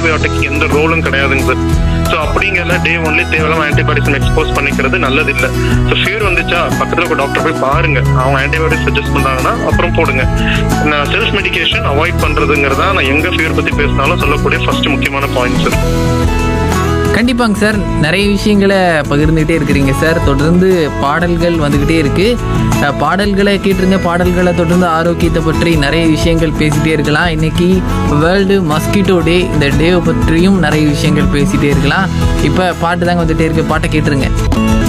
antibiotic எந்த ரோலும் கிடையாதுங்க sir so அப்படிங்கிற டே ஒன்லி தேவையில்லாம ஆன்டிபயோட்டிக்ஸ் எக்ஸ்போஸ் பண்ணிக்கிறது நல்லது இல்லை ஸோ ஃபீவர் வந்துச்சா பக்கத்தில் இருக்க டாக்டர் போய் பாருங்க அவங்க ஆன்டிபயோட்டிக் சஜஸ்ட் பண்ணாங்கன்னா அப்புறம் போடுங்க நான் செல்ஃப் மெடிகேஷன் அவாய்ட் பண்றதுங்கிறதா நான் எங்க ஃபீவர் பத்தி பேசினாலும் சொல்லக்கூடிய ஃபர்ஸ்ட் முக்கியமான பாயிண்ட் சார் கண்டிப்பாங்க சார் நிறைய விஷயங்களை பகிர்ந்துகிட்டே இருக்கிறீங்க சார் தொடர்ந்து பாடல்கள் வந்துக்கிட்டே இருக்கு அஹ், பாடல்களை கேட்டுருங்க பாடல்களை தொடர்ந்து ஆரோக்கியத்தை பற்றி நிறைய விஷயங்கள் பேசிகிட்டே இருக்கலாம் இன்னைக்கு வேர்ல்டு மஸ்கிட்டோ டே இந்த டேவை பற்றியும் நிறைய விஷயங்கள் பேசிகிட்டே இருக்கலாம் இப்போ பாட்டு தாங்க வந்துகிட்டே இருக்கு பாட்டை கேட்டுருங்க